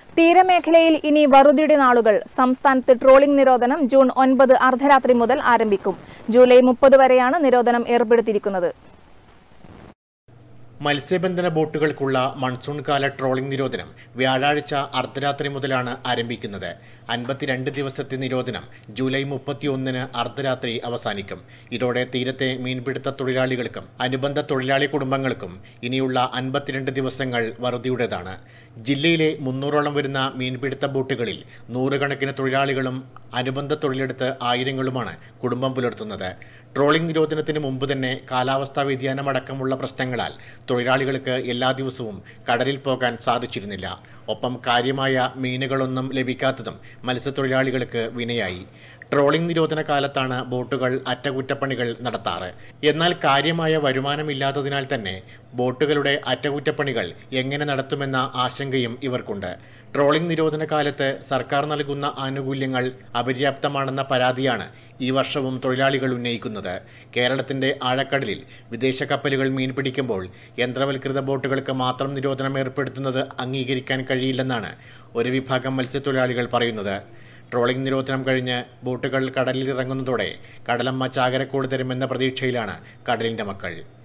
തീരമേഖലയിൽ ഇനി വറുതിയുടെ നാളുകൾ സംസ്ഥാനത്ത് ട്രോളിംഗ് നിരോധനം ജൂൺ ഒൻപത് അർദ്ധരാത്രി മുതൽ ആരംഭിക്കും ജൂലൈ മുപ്പത് വരെയാണ് നിരോധനം ഏർപ്പെടുത്തിയിരിക്കുന്നത് മത്സ്യബന്ധന ബോട്ടുകൾക്കുള്ള മൺസൂൺ കാല ട്രോളിംഗ് നിരോധനം വ്യാഴാഴ്ച അർദ്ധരാത്രി മുതലാണ് ആരംഭിക്കുന്നത് അൻപത്തിരണ്ട് ദിവസത്തെ നിരോധനം ജൂലൈ മുപ്പത്തിയൊന്നിന് അർദ്ധരാത്രി അവസാനിക്കും ഇതോടെ തീരത്തെ മീൻപിടുത്ത തൊഴിലാളികൾക്കും അനുബന്ധ തൊഴിലാളി കുടുംബങ്ങൾക്കും ഇനിയുള്ള അൻപത്തിരണ്ട് ദിവസങ്ങൾ വറുതിയുടേതാണ് ജില്ലയിലെ മുന്നൂറോളം വരുന്ന മീൻപിടുത്ത ബോട്ടുകളിൽ നൂറുകണക്കിന് തൊഴിലാളികളും അനുബന്ധ തൊഴിലെടുത്ത് ആയിരങ്ങളുമാണ് കുടുംബം പുലർത്തുന്നത് ട്രോളിംഗ് നിരോധനത്തിന് മുമ്പ് തന്നെ കാലാവസ്ഥാ വ്യതിയാനമടക്കമുള്ള പ്രശ്നങ്ങളാൽ തൊഴിലാളികൾക്ക് എല്ലാ ദിവസവും കടലിൽ പോകാൻ സാധിച്ചിരുന്നില്ല ഒപ്പം കാര്യമായ മീനുകളൊന്നും ലഭിക്കാത്തതും മത്സ്യത്തൊഴിലാളികൾക്ക് വിനയായി ട്രോളിംഗ് നിരോധന കാലത്താണ് ബോട്ടുകൾ അറ്റകുറ്റപ്പണികൾ നടത്താറ് എന്നാൽ കാര്യമായ വരുമാനമില്ലാത്തതിനാൽ തന്നെ ബോട്ടുകളുടെ അറ്റകുറ്റപ്പണികൾ എങ്ങനെ നടത്തുമെന്ന ആശങ്കയും ഇവർക്കുണ്ട് ട്രോളിംഗ് നിരോധന കാലത്ത് സർക്കാർ നൽകുന്ന ആനുകൂല്യങ്ങൾ അപര്യാപ്തമാണെന്ന പരാതിയാണ് ഈ വർഷവും തൊഴിലാളികൾ ഉന്നയിക്കുന്നത് കേരളത്തിന്റെ ആഴക്കടലിൽ വിദേശ കപ്പലുകൾ മീൻ പിടിക്കുമ്പോൾ യന്ത്രവൽകൃത ബോട്ടുകൾക്ക് മാത്രം നിരോധനം ഏർപ്പെടുത്തുന്നത് അംഗീകരിക്കാൻ കഴിയില്ലെന്നാണ് ഒരു വിഭാഗം മത്സ്യത്തൊഴിലാളികൾ പറയുന്നത് ട്രോളിംഗ് നിരോധനം കഴിഞ്ഞ് ബോട്ടുകൾ കടലിൽ ഇറങ്ങുന്നതോടെ കടലമ്മ ചാകരക്കോട് തരുമെന്ന പ്രതീക്ഷയിലാണ് കടലിന്റെ മക്കൾ